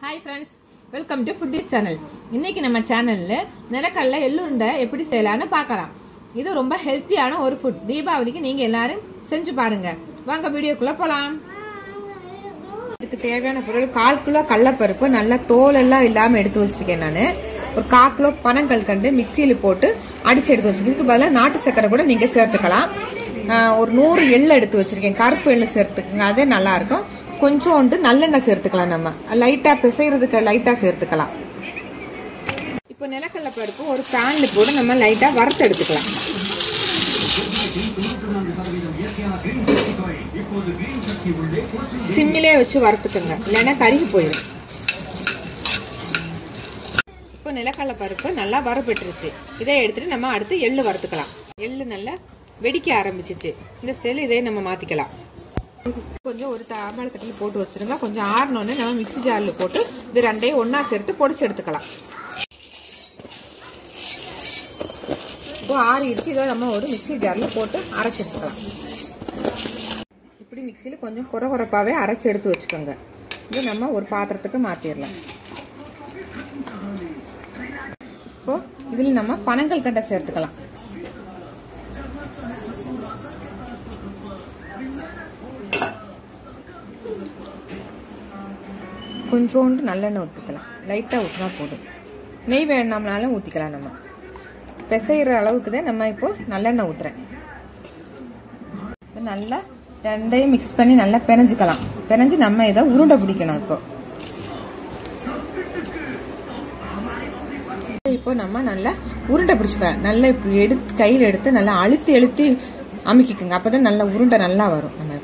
hi friends welcome to foodies channel இன்னைக்கு நம்ம சேனல்ல நிலக்கடலை எள்ளுருண்டை எப்படி செய்யலாம்னு பார்க்கலாம் இது ரொம்ப ஹெல்த்தியான ஒரு ஃபுட் தீபாவளிக்கு நீங்க எல்லாரும் செஞ்சு பாருங்க வாங்க வீடியோக்குள்ள போலாம் இதுக்கு தேவையான பொருள் கால் கிலோ கடலப்பருப்பு நல்லா தோல் எல்லாம் இல்லாம எடுத்து வச்சிருக்கேன் நான் ஒரு கால் கிலோ பனங்கள் கண்டு மிக்சியில் போட்டு அடிச்சு எடுத்து வச்சிருக்கேன் இதுக்கு பதிலாக நாட்டு சக்கரை கூட நீங்க சேர்த்துக்கலாம் ஆஹ் ஒரு நூறு எள்ளு எடுத்து வச்சிருக்கேன் கருப்பு எள்ளு சேர்த்துக்குங்க அதே நல்லா இருக்கும் கொஞ்சோண்டு நல்லெண்ணெய் சேர்த்துக்கலாம் நம்ம லைட்டா பிசைறதுக்கு லைட்டா சேர்த்துக்கலாம் இப்போ நிலக்கடலை பருப்பு ஒரு பேன்ல கூட நம்ம லைட்டா வறுத்து எடுத்துக்கலாம் சிம்மிலே வச்சு வறுத்துக்கோங்க இல்லைன்னா கருகி போயிடும் இப்போ நிலக்கடலை பருப்பு நல்லா வறுபட்டுருச்சு இதை எடுத்துட்டு நம்ம அடுத்து எள்ளு வறுத்துக்கலாம் எள்ளு நல்லா வெடிக்க ஆரம்பிச்சிச்சு இந்த செல் இதை நம்ம மாத்திக்கலாம் கொஞ்சம் ஒரு தாமரை தட்டில் போட்டு வச்சிருங்க கொஞ்சம் ஆறினோன்னு நம்ம மிக்ஸி ஜாரில் போட்டு இது ரெண்டையும் ஒன்றா சேர்த்து பொடிச்சு எடுத்துக்கலாம் இப்போ ஆறிடுச்சு இதை நம்ம ஒரு மிக்ஸி ஜாரில் போட்டு அரைச்சி எடுத்துக்கலாம் இப்படி மிக்சியில் கொஞ்சம் குறை குறைப்பாகவே அரைச்சி எடுத்து வச்சுக்கோங்க இது நம்ம ஒரு பாத்திரத்துக்கு மாற்றிடலாம் இப்போ இதில் நம்ம பனங்கள் கண்டை சேர்த்துக்கலாம் கொஞ்சோண்டு நல்லெண்ணெய் ஊற்றிக்கலாம் லைட்டாக ஊற்றினா போதும் நெய் வேணாம்னாலும் ஊற்றிக்கலாம் நம்ம பிசைகிற அளவுக்கு தான் நம்ம இப்போ நல்லெண்ணெய் ஊற்றுறேன் இது நல்லா ரெண்டையும் மிக்ஸ் பண்ணி நல்லா பிணைஞ்சிக்கலாம் பிணைஞ்சு நம்ம இதை உருண்டை பிடிக்கணும் இப்போ இப்போ நம்ம நல்லா உருண்டை பிடிச்சிக்கலாம் நல்லா இப்படி எடுத்து கையில் எடுத்து நல்லா அழுத்தி அழுத்தி அமுக்கிக்குங்க அப்பதான் நல்லா உருண்டை நல்லா வரும் நமக்கு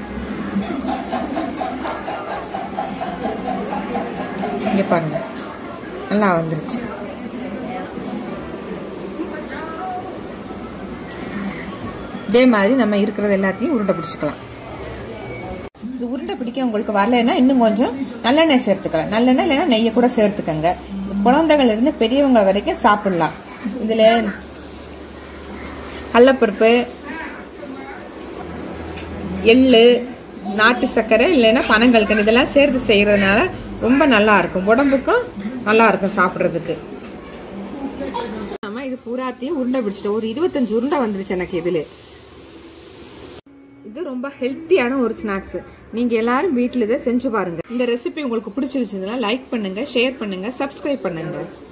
இங்க பாருங்க நல்லா வந்துருச்சு இதே மாதிரி நம்ம இருக்கிறது எல்லாத்தையும் உருண்டை பிடிச்சிக்கலாம் இது உருண்டை பிடிக்க உங்களுக்கு வரலைன்னா இன்னும் கொஞ்சம் நல்லெண்ணெய் சேர்த்துக்கலாம் நல்லெண்ணெய் இல்லைன்னா நெய்யை கூட சேர்த்துக்கங்க குழந்தைகள் இருந்து பெரியவங்க வரைக்கும் சாப்பிடலாம் இதுல கடலப்பருப்பு எள்ளு நாட்டு சர்க்கரை இல்லைன்னா பனங்கல்கண்டு இதெல்லாம் சேர்த்து செய்யறதுனால ரொம்ப நல்லா இருக்கும் உடம்புக்கும் நல்லா இருக்கும் சாப்பிட்றதுக்கு நம்ம இது பூராத்தையும் உருண்டை பிடிச்சிட்டோம் ஒரு இருபத்தஞ்சு உருண்டை வந்துருச்சு எனக்கு இதுல இது ரொம்ப ஹெல்த்தியான ஒரு ஸ்நாக்ஸ் நீங்க எல்லாரும் வீட்டில் இதை செஞ்சு பாருங்க இந்த ரெசிபி உங்களுக்கு பிடிச்சிருச்சுன்னா லைக் பண்ணுங்க ஷேர் பண்ணுங்க சப்ஸ்கிரைப் பண்ணுங்க